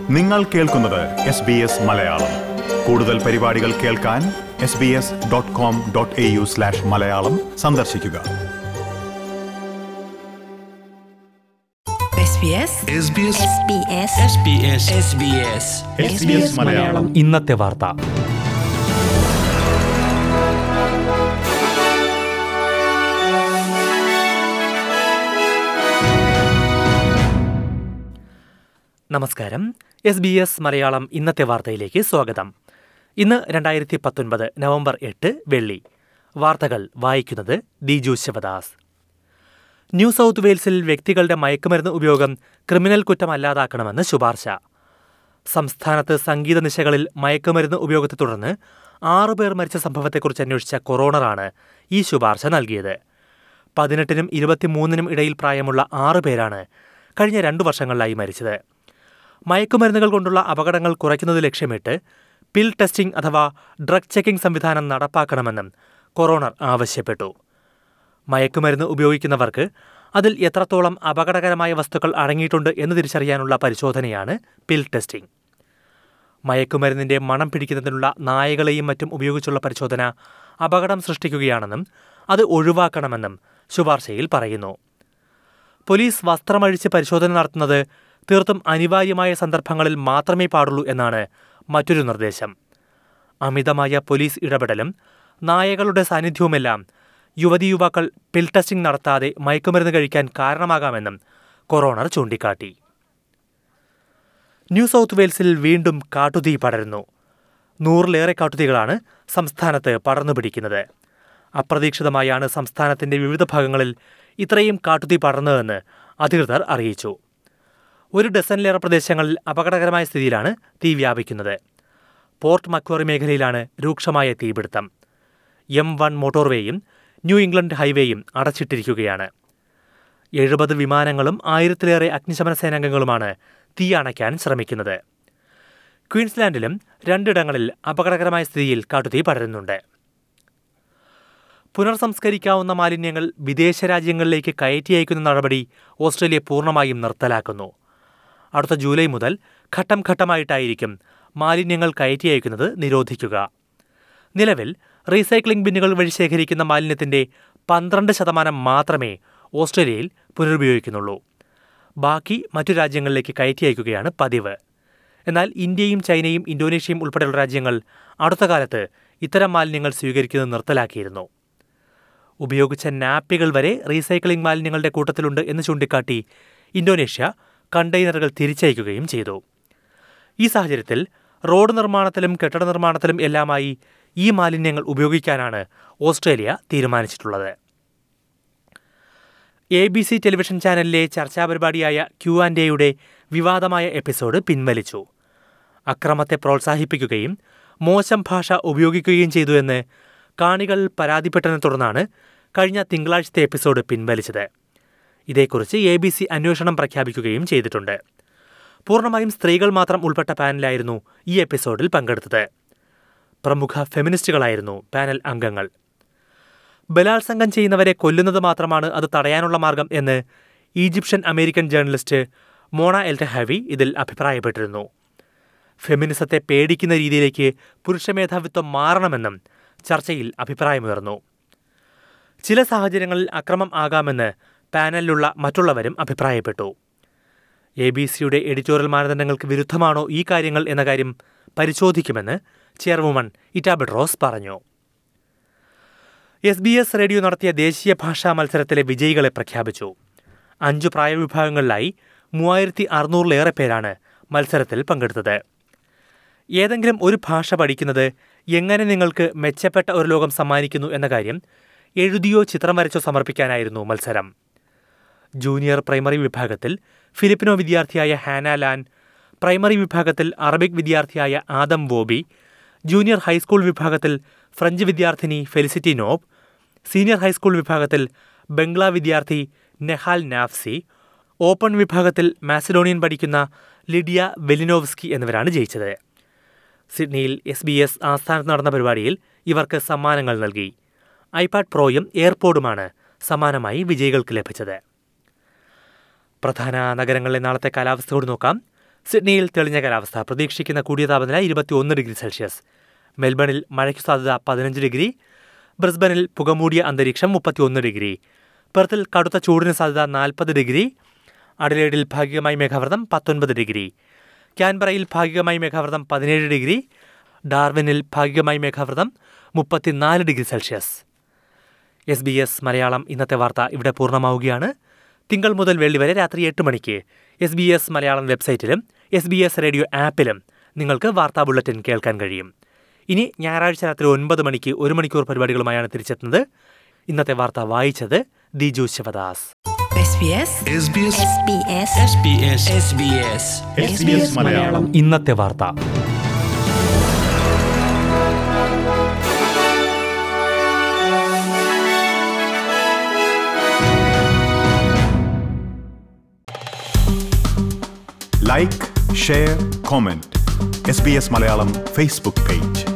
നിങ്ങൾ കേൾക്കുന്നത് S B S Malayalam കൂടുതൽ പരിപാടികൾ കേൾക്കാൻ S B S dot com dot A U slash Malayalam സന്ദർശിക്കുക SBS SBS SBS SBS SBS SBS Malayalam ഇന്നത്തെ വാർത്ത നമസ്കാരം എസ് ബി എസ് മലയാളം ഇന്നത്തെ വാർത്തയിലേക്ക് സ്വാഗതം ഇന്ന് രണ്ടായിരത്തി പത്തൊൻപത് നവംബർ എട്ട് വെള്ളി വാർത്തകൾ വായിക്കുന്നത് ദിജു ശിവദാസ് ന്യൂ സൗത്ത് വെയിൽസിൽ വ്യക്തികളുടെ മയക്കുമരുന്ന് ഉപയോഗം ക്രിമിനൽ കുറ്റമല്ലാതാക്കണമെന്ന് ശുപാർശ സംസ്ഥാനത്ത് സംഗീത നിശകളിൽ മയക്കുമരുന്ന് ഉപയോഗത്തെ തുടർന്ന് ആറുപേർ മരിച്ച സംഭവത്തെക്കുറിച്ച് അന്വേഷിച്ച കൊറോണറാണ് ഈ ശുപാർശ നൽകിയത് പതിനെട്ടിനും ഇരുപത്തിമൂന്നിനും ഇടയിൽ പ്രായമുള്ള ആറ് പേരാണ് കഴിഞ്ഞ രണ്ടു വർഷങ്ങളിലായി മരിച്ചത് മയക്കുമരുന്നുകൾ കൊണ്ടുള്ള അപകടങ്ങൾ കുറയ്ക്കുന്നത് ലക്ഷ്യമിട്ട് പിൽ ടെസ്റ്റിംഗ് അഥവാ ഡ്രഗ് ചെക്കിംഗ് സംവിധാനം നടപ്പാക്കണമെന്നും കൊറോണർ ആവശ്യപ്പെട്ടു മയക്കുമരുന്ന് ഉപയോഗിക്കുന്നവർക്ക് അതിൽ എത്രത്തോളം അപകടകരമായ വസ്തുക്കൾ അടങ്ങിയിട്ടുണ്ട് എന്ന് തിരിച്ചറിയാനുള്ള പരിശോധനയാണ് പിൽ ടെസ്റ്റിംഗ് മയക്കുമരുന്നിന്റെ മണം പിടിക്കുന്നതിനുള്ള നായകളെയും മറ്റും ഉപയോഗിച്ചുള്ള പരിശോധന അപകടം സൃഷ്ടിക്കുകയാണെന്നും അത് ഒഴിവാക്കണമെന്നും ശുപാർശയിൽ പറയുന്നു പോലീസ് വസ്ത്രമഴിച്ച് പരിശോധന നടത്തുന്നത് തീർത്തും അനിവാര്യമായ സന്ദർഭങ്ങളിൽ മാത്രമേ പാടുള്ളൂ എന്നാണ് മറ്റൊരു നിർദ്ദേശം അമിതമായ പോലീസ് ഇടപെടലും നായകളുടെ സാന്നിധ്യവുമെല്ലാം യുവതി യുവാക്കൾ പിൽ ടെസ്റ്റിംഗ് നടത്താതെ മയക്കുമരുന്ന് കഴിക്കാൻ കാരണമാകാമെന്നും കൊറോണർ ചൂണ്ടിക്കാട്ടി ന്യൂ സൗത്ത് വെയിൽസിൽ വീണ്ടും കാട്ടുതീ പടരുന്നു നൂറിലേറെ കാട്ടുതീകളാണ് സംസ്ഥാനത്ത് പടർന്നു പിടിക്കുന്നത് അപ്രതീക്ഷിതമായാണ് സംസ്ഥാനത്തിന്റെ വിവിധ ഭാഗങ്ങളിൽ ഇത്രയും കാട്ടുതീ പടർന്നതെന്ന് അധികൃതർ അറിയിച്ചു ഒരു ഡസനിലേറെ പ്രദേശങ്ങളിൽ അപകടകരമായ സ്ഥിതിയിലാണ് തീ വ്യാപിക്കുന്നത് പോർട്ട് മക്വറി മേഖലയിലാണ് രൂക്ഷമായ തീപിടുത്തം എം വൺ മോട്ടോർവേയും ന്യൂ ഇംഗ്ലണ്ട് ഹൈവേയും അടച്ചിട്ടിരിക്കുകയാണ് എഴുപത് വിമാനങ്ങളും ആയിരത്തിലേറെ അഗ്നിശമന സേനാംഗങ്ങളുമാണ് തീ അണയ്ക്കാൻ ശ്രമിക്കുന്നത് ക്വീൻസ്ലാൻഡിലും രണ്ടിടങ്ങളിൽ അപകടകരമായ സ്ഥിതിയിൽ കാട്ടുതീ പടരുന്നുണ്ട് പുനർസംസ്കരിക്കാവുന്ന മാലിന്യങ്ങൾ വിദേശ രാജ്യങ്ങളിലേക്ക് കയറ്റി അയക്കുന്ന നടപടി ഓസ്ട്രേലിയ പൂർണ്ണമായും നിർത്തലാക്കുന്നു അടുത്ത ജൂലൈ മുതൽ ഘട്ടം ഘട്ടമായിട്ടായിരിക്കും മാലിന്യങ്ങൾ കയറ്റി അയക്കുന്നത് നിരോധിക്കുക നിലവിൽ റീസൈക്ലിംഗ് ബിന്നുകൾ വഴി ശേഖരിക്കുന്ന മാലിന്യത്തിന്റെ പന്ത്രണ്ട് ശതമാനം മാത്രമേ ഓസ്ട്രേലിയയിൽ പുനരുപയോഗിക്കുന്നുള്ളൂ ബാക്കി മറ്റു രാജ്യങ്ങളിലേക്ക് കയറ്റി അയക്കുകയാണ് പതിവ് എന്നാൽ ഇന്ത്യയും ചൈനയും ഇന്തോനേഷ്യയും ഉൾപ്പെടെയുള്ള രാജ്യങ്ങൾ അടുത്ത കാലത്ത് ഇത്തരം മാലിന്യങ്ങൾ സ്വീകരിക്കുന്നത് നിർത്തലാക്കിയിരുന്നു ഉപയോഗിച്ച നാപ്പികൾ വരെ റീസൈക്ലിംഗ് മാലിന്യങ്ങളുടെ കൂട്ടത്തിലുണ്ട് എന്ന് ചൂണ്ടിക്കാട്ടി ഇന്തോനേഷ്യ കണ്ടെയ്നറുകൾ തിരിച്ചയക്കുകയും ചെയ്തു ഈ സാഹചര്യത്തിൽ റോഡ് നിർമ്മാണത്തിലും കെട്ടിട നിർമ്മാണത്തിലും എല്ലാമായി ഈ മാലിന്യങ്ങൾ ഉപയോഗിക്കാനാണ് ഓസ്ട്രേലിയ തീരുമാനിച്ചിട്ടുള്ളത് എ ബി സി ടെലിവിഷൻ ചാനലിലെ ചർച്ചാ പരിപാടിയായ ക്യു ആൻഡ് എയുടെ വിവാദമായ എപ്പിസോഡ് പിൻവലിച്ചു അക്രമത്തെ പ്രോത്സാഹിപ്പിക്കുകയും മോശം ഭാഷ ഉപയോഗിക്കുകയും ചെയ്തു എന്ന് കാണികൾ പരാതിപ്പെട്ടതിനെ തുടർന്നാണ് കഴിഞ്ഞ തിങ്കളാഴ്ചത്തെ എപ്പിസോഡ് പിൻവലിച്ചത് ഇതേക്കുറിച്ച് എ ബി സി അന്വേഷണം പ്രഖ്യാപിക്കുകയും ചെയ്തിട്ടുണ്ട് പൂർണ്ണമായും സ്ത്രീകൾ മാത്രം ഉൾപ്പെട്ട പാനലായിരുന്നു ഈ എപ്പിസോഡിൽ പങ്കെടുത്തത് പ്രമുഖ ഫെമിനിസ്റ്റുകളായിരുന്നു പാനൽ അംഗങ്ങൾ ബലാത്സംഗം ചെയ്യുന്നവരെ കൊല്ലുന്നത് മാത്രമാണ് അത് തടയാനുള്ള മാർഗം എന്ന് ഈജിപ്ഷ്യൻ അമേരിക്കൻ ജേർണലിസ്റ്റ് മോണ എൽറ്റഹാവി ഇതിൽ അഭിപ്രായപ്പെട്ടിരുന്നു ഫെമിനിസത്തെ പേടിക്കുന്ന രീതിയിലേക്ക് പുരുഷമേധാവിത്വം മാറണമെന്നും ചർച്ചയിൽ അഭിപ്രായമുയർന്നു ചില സാഹചര്യങ്ങളിൽ അക്രമം ആകാമെന്ന് പാനലിലുള്ള മറ്റുള്ളവരും അഭിപ്രായപ്പെട്ടു എ ബി സിയുടെ എഡിറ്റോറിയൽ മാനദണ്ഡങ്ങൾക്ക് വിരുദ്ധമാണോ ഈ കാര്യങ്ങൾ എന്ന കാര്യം പരിശോധിക്കുമെന്ന് ചെയർവുമൺ ഇറ്റാബെഡ്രോസ് പറഞ്ഞു എസ് ബി എസ് റേഡിയോ നടത്തിയ ദേശീയ ഭാഷാ മത്സരത്തിലെ വിജയികളെ പ്രഖ്യാപിച്ചു അഞ്ചു പ്രായവിഭാഗങ്ങളിലായി മൂവായിരത്തി അറുന്നൂറിലേറെ പേരാണ് മത്സരത്തിൽ പങ്കെടുത്തത് ഏതെങ്കിലും ഒരു ഭാഷ പഠിക്കുന്നത് എങ്ങനെ നിങ്ങൾക്ക് മെച്ചപ്പെട്ട ഒരു ലോകം സമ്മാനിക്കുന്നു എന്ന കാര്യം എഴുതിയോ ചിത്രം വരച്ചോ സമർപ്പിക്കാനായിരുന്നു മത്സരം ജൂനിയർ പ്രൈമറി വിഭാഗത്തിൽ ഫിലിപ്പിനോ വിദ്യാർത്ഥിയായ ഹാന ലാൻ പ്രൈമറി വിഭാഗത്തിൽ അറബിക് വിദ്യാർത്ഥിയായ ആദം വോബി ജൂനിയർ ഹൈസ്കൂൾ വിഭാഗത്തിൽ ഫ്രഞ്ച് വിദ്യാർത്ഥിനി ഫെലിസിറ്റി നോബ് സീനിയർ ഹൈസ്കൂൾ വിഭാഗത്തിൽ ബംഗ്ലാ വിദ്യാർത്ഥി നെഹാൽ നാഫ്സി ഓപ്പൺ വിഭാഗത്തിൽ മാസിഡോണിയൻ പഠിക്കുന്ന ലിഡിയ വെലിനോവ്സ്കി എന്നിവരാണ് ജയിച്ചത് സിഡ്നിയിൽ എസ് ബി എസ് ആസ്ഥാനത്ത് നടന്ന പരിപാടിയിൽ ഇവർക്ക് സമ്മാനങ്ങൾ നൽകി ഐപാഡ് പ്രോയും എയർപോഡുമാണ് സമ്മാനമായി വിജയികൾക്ക് ലഭിച്ചത് പ്രധാന നഗരങ്ങളിലെ നാളത്തെ കാലാവസ്ഥയോട് നോക്കാം സിഡ്നിയിൽ തെളിഞ്ഞ കാലാവസ്ഥ പ്രതീക്ഷിക്കുന്ന കൂടിയ താപനില ഇരുപത്തിയൊന്ന് ഡിഗ്രി സെൽഷ്യസ് മെൽബണിൽ മഴയ്ക്ക് സാധ്യത പതിനഞ്ച് ഡിഗ്രി ബ്രിസ്ബനിൽ പുകമൂടിയ അന്തരീക്ഷം മുപ്പത്തിയൊന്ന് ഡിഗ്രി പെർത്തിൽ കടുത്ത ചൂടിന് സാധ്യത നാൽപ്പത് ഡിഗ്രി അഡിലേഡിൽ ഭാഗികമായി മേഘാവൃതം പത്തൊൻപത് ഡിഗ്രി ക്യാൻബറയിൽ ഭാഗികമായി മേഘാവൃതം പതിനേഴ് ഡിഗ്രി ഡാർവിനിൽ ഭാഗികമായി മേഘാവൃതം മുപ്പത്തിനാല് degree Celsius S B S Malayalam ഇന്നത്തെ വാർത്ത ഇവിടെ പൂർണ്ണമാവുകയാണ് തിങ്കൾ മുതൽ വെള്ളി വരെ രാത്രി എട്ട് മണിക്ക് എസ് ബി എസ് മലയാളം വെബ്സൈറ്റിലും എസ് ബി എസ് റേഡിയോ ആപ്പിലും നിങ്ങൾക്ക് വാർത്താ ബുള്ളറ്റിൻ കേൾക്കാൻ കഴിയും ഇനി ഞായറാഴ്ച രാത്രി ഒൻപത് മണിക്ക് ഒരു മണിക്കൂർ പരിപാടികളുമായാണ് തിരിച്ചെത്തുന്നത് ഇന്നത്തെ വാർത്ത വായിച്ചത് Diju Sivadas SBS SBS SBS SBS SBS SBS Malayalam ഇന്നത്തെ വാർത്ത like share comment S B S Malayalam facebook page